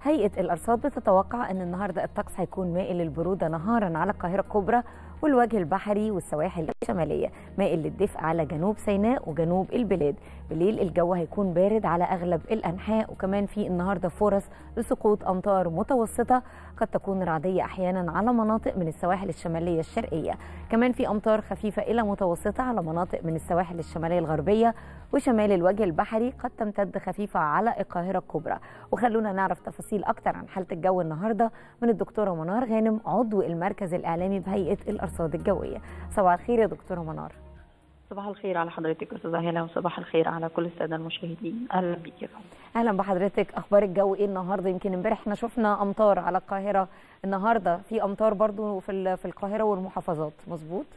هيئة الأرصاد بتتوقع أن النهاردة الطقس هيكون مائل للبرودة نهارا على القاهرة الكبرى والوجه البحري والسواحل الشمالية مائل للدفء على جنوب سيناء وجنوب البلاد بالليل الجو هيكون بارد على أغلب الأنحاء وكمان في النهاردة فرص لسقوط أمطار متوسطة قد تكون رعدية أحيانا على مناطق من السواحل الشمالية الشرقية كمان في أمطار خفيفة إلى متوسطة على مناطق من السواحل الشمالية الغربية وشمال الوجه البحري قد تمتد خفيفة على القاهرة الكبرى وخلونا نعرف تفاصيل أكتر عن حالة الجو النهاردة من الدكتورة منار غانم عضو المركز الإعلامي بهيئة الأرصاد الجوية صباح الخير يا دكتورة منار صباح الخير على حضرتك استاذه هلا وصباح الخير على كل الساده المشاهدين اهلا بيك يا فندم اهلا بحضرتك اخبار الجو ايه النهارده يمكن امبارح احنا شفنا امطار على القاهره النهارده في امطار برضو في في القاهره والمحافظات مظبوط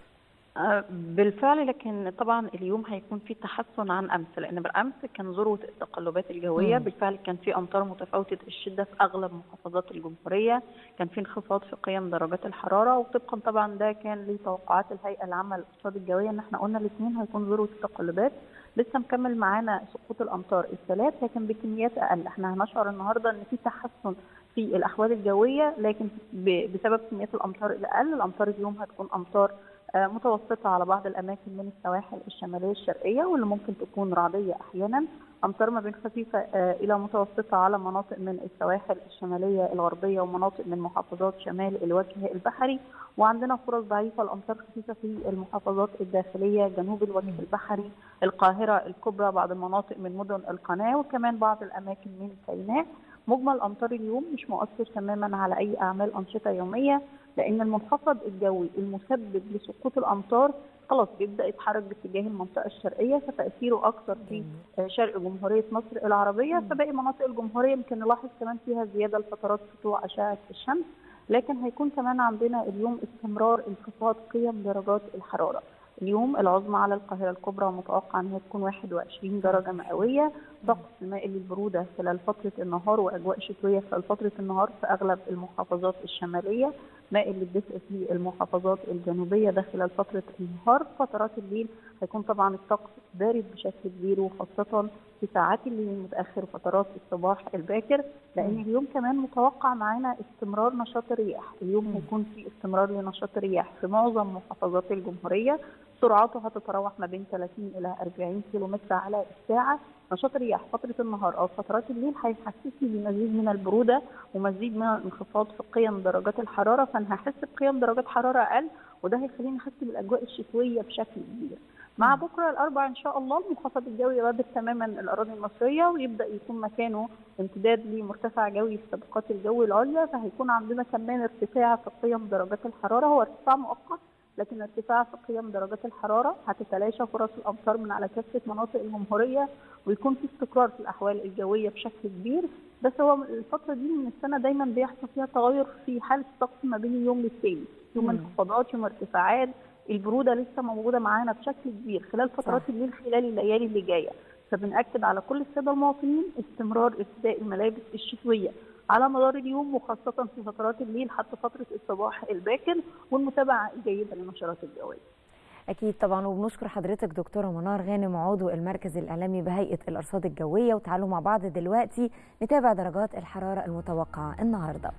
بالفعل لكن طبعا اليوم هيكون في تحسن عن امس لان بالامس كان ذروه التقلبات الجويه مم. بالفعل كان في امطار متفاوته الشده في اغلب محافظات الجمهوريه كان في انخفاض في قيم درجات الحراره وطبقا طبعا ده كان لتوقعات الهيئه العامه للارصاد الجويه ان احنا قلنا الاثنين هيكون ذروه التقلبات لسه مكمل معانا سقوط الامطار الثلاث لكن بكميات اقل احنا هنشعر النهارده ان في تحسن في الاحوال الجويه لكن بسبب كميات الامطار الاقل الامطار اليوم هتكون امطار متوسطة على بعض الأماكن من السواحل الشمالية الشرقية واللي ممكن تكون رعدية أحيانا أمطار ما بين خفيفة إلى متوسطة على مناطق من السواحل الشمالية الغربية ومناطق من محافظات شمال الوجه البحري وعندنا فرص ضعيفة لأمطار خفيفة في المحافظات الداخلية جنوب الوجه البحري القاهرة الكبرى بعض المناطق من مدن القناة وكمان بعض الأماكن من سيناء مجمل أمطار اليوم مش مؤثر تماما على أي أعمال أنشطة يومية لان المنخفض الجوي المسبب لسقوط الامطار خلاص بيبدا يتحرك باتجاه المنطقه الشرقيه فتاثيره اكثر في شرق جمهوريه مصر العربيه فباقي مناطق الجمهوريه يمكن نلاحظ كمان فيها زياده لفترات سطوع اشعه الشمس لكن هيكون كمان عندنا اليوم استمرار انخفاض قيم درجات الحراره اليوم العظمى على القاهرة الكبرى متوقع أنها تكون 21 درجة مئوية طقس مائل للبرودة خلال فترة النهار وأجواء شتوية خلال فترة النهار في أغلب المحافظات الشمالية مائل للدفء في المحافظات الجنوبية ده خلال فترة النهار فترات الليل هيكون طبعا الطقس بارد بشكل كبير وخاصة في ساعات الليل المتأخر وفترات الصباح الباكر لأن اليوم كمان متوقع معانا استمرار نشاط الرياح اليوم هيكون في استمرار لنشاط الرياح في معظم محافظات الجمهورية سرعته هتتراوح ما بين 30 الى 40 كيلو متر على الساعه نشاط الرياح فتره النهار او فترات الليل هيحسسني بمزيد من البروده ومزيد من الانخفاض في قيم درجات الحراره فانا هحس بقيم درجات حراره اقل وده هيخليني احس بالاجواء الشتويه بشكل كبير مع بكره الاربعاء ان شاء الله المنخفض الجوي يغادر تماما الاراضي المصريه ويبدا يكون مكانه امتداد لمرتفع جوي في طبقات الجو العليا فهيكون عندنا كمان ارتفاع في قيم درجات الحراره هو ارتفاع مؤقت لكن ارتفاع في قيم درجات الحراره هتتلاشى فرص الامطار من على كافه مناطق الجمهوريه ويكون في استقرار في الاحوال الجويه بشكل كبير بس هو الفتره دي من السنه دايما بيحصل فيها تغير في حاله الطقس ما بين يوم للتاني يوم انخفاضات يوم ارتفاعات البروده لسه موجوده معانا بشكل كبير خلال فترات صح. الليل خلال الليالي اللي جايه فبنأكد على كل الساده المواطنين استمرار ارتداء الملابس الشتويه على مدار اليوم وخاصة في فترات الليل حتى فترة الصباح الباكر والمتابعة الجيدة للنشرات الجوية. أكيد طبعا وبنشكر حضرتك دكتورة منار غانم عضو المركز الإعلامي بهيئة الأرصاد الجوية وتعالوا مع بعض دلوقتي نتابع درجات الحرارة المتوقعة النهارده.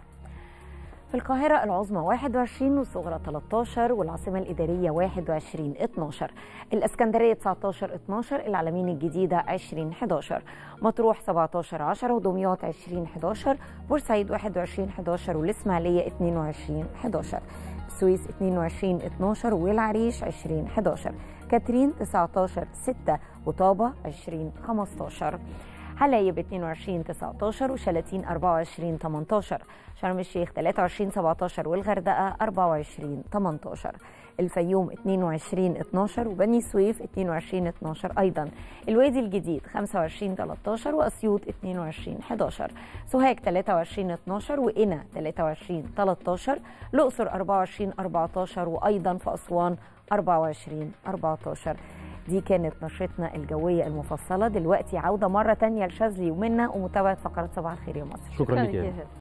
في القاهرة العظمى 21 والصغرى 13 والعاصمة الإدارية 21 12 الإسكندرية 19 12 العلمين الجديدة 20 11 مطروح 17 10 ودمياط 20 11 بورسعيد 21 11 والإسماعيلية 22 11 السويس 22 12 والعريش 20 11 كاترين 19 6 وطابة 20 15 حلايب 22 19 وشلاتين 24 18 شرم الشيخ 23 17 والغردقه 24 18 الفيوم 22 12 وبني سويف 22 12 ايضا الوادي الجديد 25 13 واسيوط 22 11 سوهاج 23 12 وقنا 23 13 الاقصر 24 14 وايضا في اسوان 24 14 دي كانت نشرتنا الجوية المفصلة دلوقتي عودة مرة تانية لشاذلي ومنا ومتابعة فقرات صباح الخير يا مصر شكرا لك